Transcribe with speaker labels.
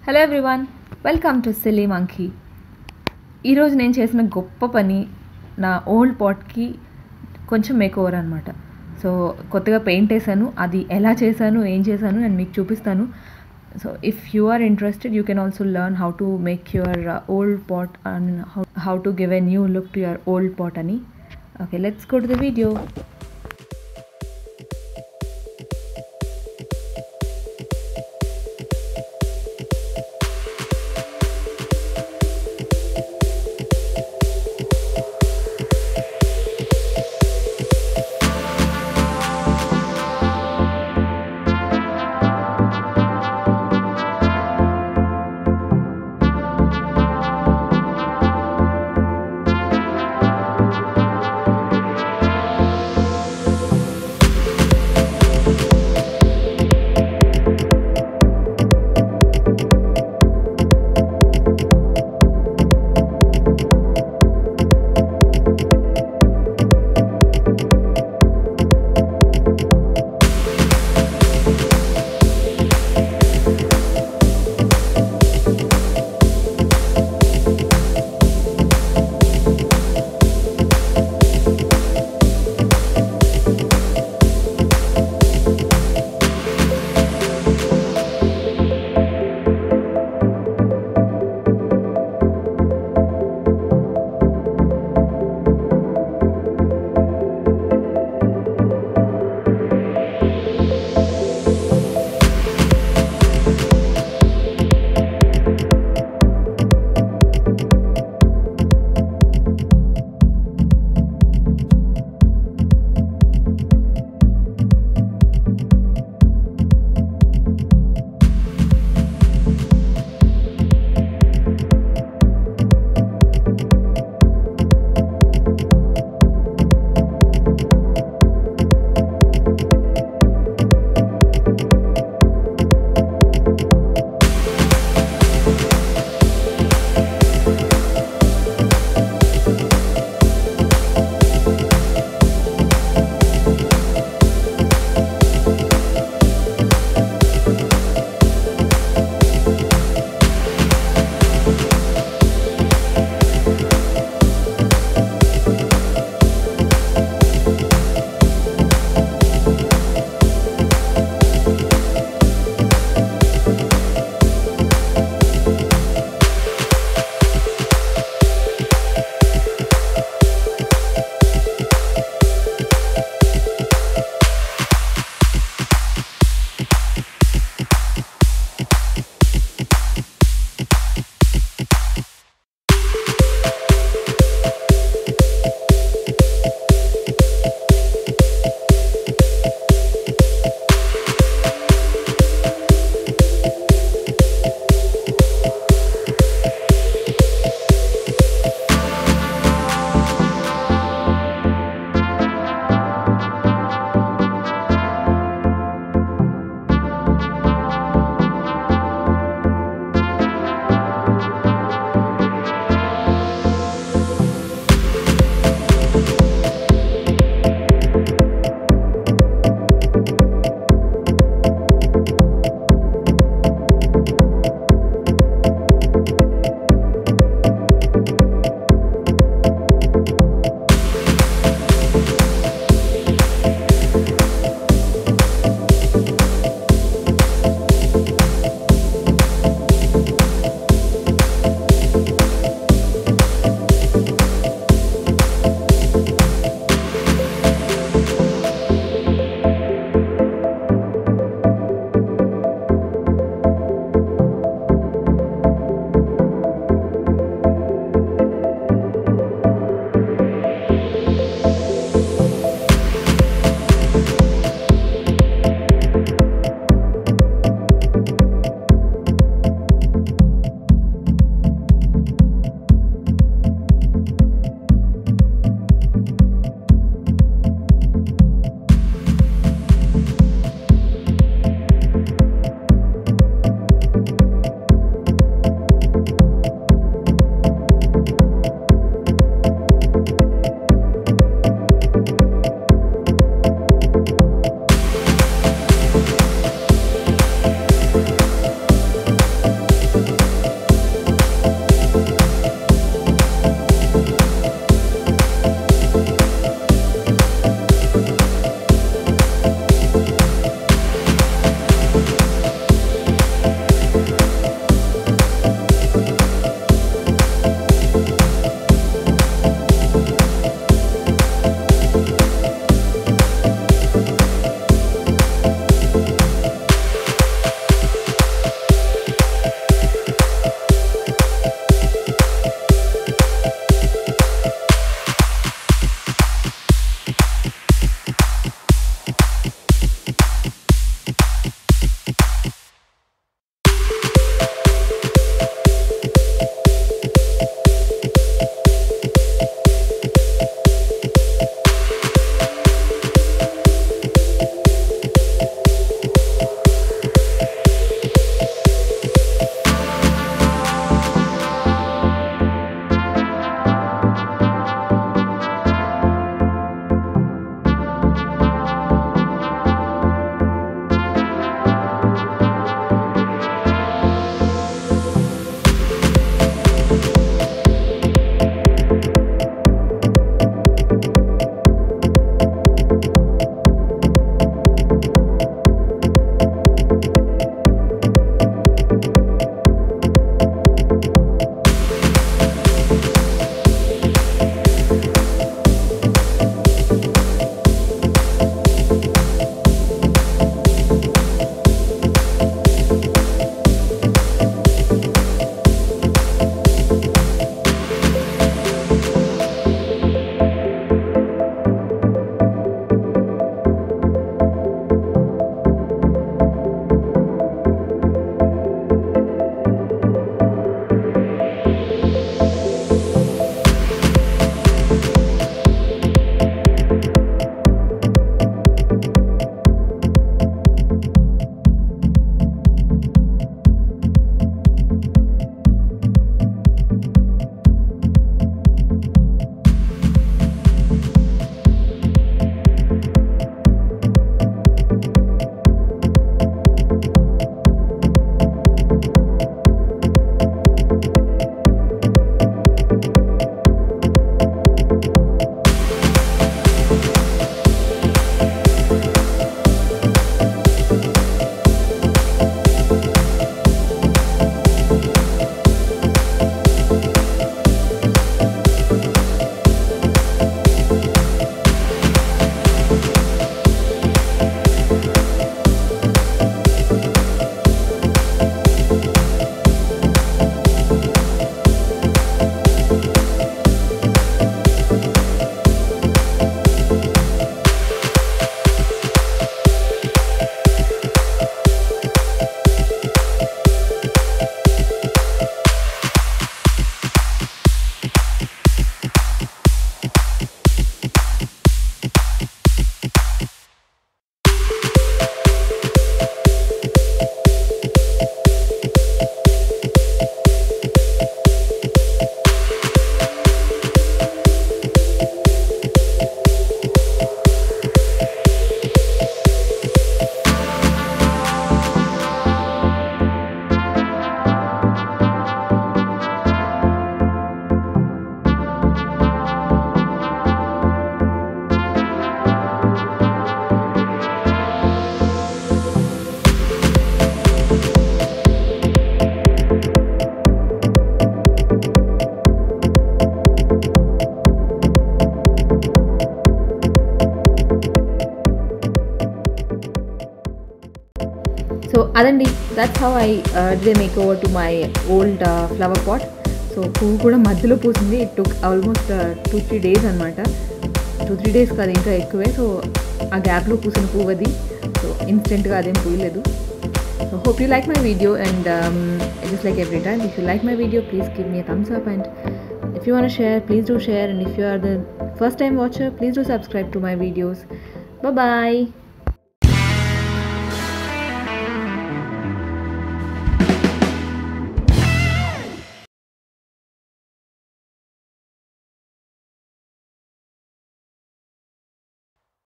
Speaker 1: hello everyone welcome to silly monkey ఈరోజు నేను చేసిన గొప్ప పని నా ఓల్డ్ పాట్కి కొంచెం మేక్ ఓవర్ అనమాట సో కొత్తగా పెయింట్ వేసాను అది ఎలా చేశాను ఏం చేశాను నేను మీకు చూపిస్తాను so if you are interested you can also learn how to make your old pot and how how to give a new look to your old pot అని okay let's go to the video so అదండి that's how I day make over to my old flower pot so పువ్వు కూడా మధ్యలో పూసింది it took almost two three days అనమాట two three days కాదు ఇంకా ఎక్కువే సో ఆ గ్యాప్లో పూసిన పువ్వు అది సో ఇన్స్టెంట్గా అదేం పూయలేదు so hope you like my video and just like every time if you like my video please give me thumbs up and if you want to share please do share and if you are the first time watcher please do subscribe to my videos bye bye